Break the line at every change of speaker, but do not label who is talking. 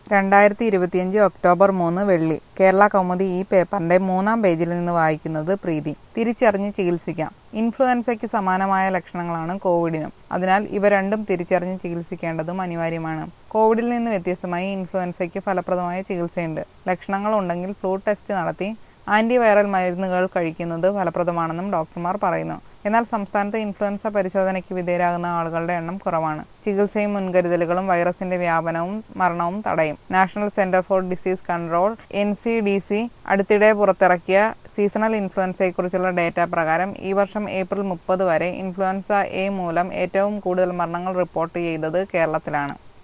രണ്ടായിരത്തി ഇരുപത്തിയഞ്ച് ഒക്ടോബർ മൂന്ന് വെള്ളി കേരള കൗമുദി ഈ പേപ്പറിന്റെ മൂന്നാം പേജിൽ നിന്ന് വായിക്കുന്നത് പ്രീതി തിരിച്ചറിഞ്ഞ് ചികിത്സിക്കാം ഇൻഫ്ലുവൻസയ്ക്ക് സമാനമായ ലക്ഷണങ്ങളാണ് കോവിഡിനും അതിനാൽ ഇവ രണ്ടും തിരിച്ചറിഞ്ഞ് ചികിത്സിക്കേണ്ടതും അനിവാര്യമാണ് കോവിഡിൽ നിന്ന് വ്യത്യസ്തമായി ഇൻഫ്ലുവൻസയ്ക്ക് ഫലപ്രദമായ ചികിത്സയുണ്ട് ലക്ഷണങ്ങൾ ഉണ്ടെങ്കിൽ ഫ്ലൂ ടെസ്റ്റ് നടത്തി ആന്റിവൈറൽ മരുന്നുകൾ കഴിക്കുന്നത് ഫലപ്രദമാണെന്നും ഡോക്ടർമാർ പറയുന്നു എന്നാൽ സംസ്ഥാനത്ത് ഇൻഫ്ലുവൻസ പരിശോധനയ്ക്ക് വിധേയരാകുന്ന ആളുകളുടെ എണ്ണം കുറവാണ് ചികിത്സയും മുൻകരുതലുകളും വൈറസിന്റെ വ്യാപനവും മരണവും തടയും National Centre for Disease Control N C D C അടുത്തിടെ പുറത്തിറക്കിയ സീസണൽ ഇൻഫ്ലുവൻസയെക്കുറിച്ചുള്ള ഡേറ്റ പ്രകാരം ഈ വർഷം ഏപ്രിൽ മുപ്പത് വരെ ഇൻഫ്ലുവൻസ എ മൂലം ഏറ്റവും കൂടുതൽ മരണങ്ങൾ റിപ്പോർട്ട് ചെയ്തത് കേരളത്തിലാണ്